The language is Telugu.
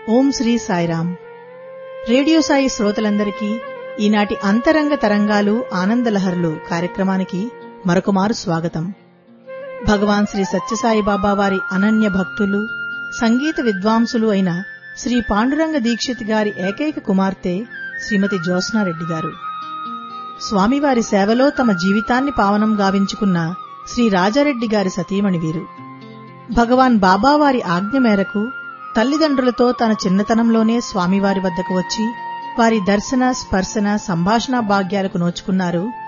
ఓం శ్రీ సాయిరాం రేడియో సాయి శ్రోతలందరికీ ఈనాటి అంతరంగ తరంగాలు ఆనందలహరులు కార్యక్రమానికి మరొకమారు స్వాగతం భగవాన్ శ్రీ సత్యసాయి బాబా వారి అనన్య భక్తులు సంగీత విద్వాంసులు అయిన శ్రీ పాండురంగ దీక్షిత్ గారి ఏకైక కుమార్తె శ్రీమతి జ్యోత్స్నారెడ్డి గారు స్వామివారి సేవలో తమ జీవితాన్ని పావనం గావించుకున్న శ్రీ రాజారెడ్డి గారి సతీమణి వీరు భగవాన్ బాబావారి ఆజ్ఞ మేరకు తల్లిదండ్రులతో తన చిన్నతనంలోనే స్వామివారి వద్దకు వచ్చి వారి దర్శన స్పర్శన సంభాషణ భాగ్యాలకు నోచుకున్నారు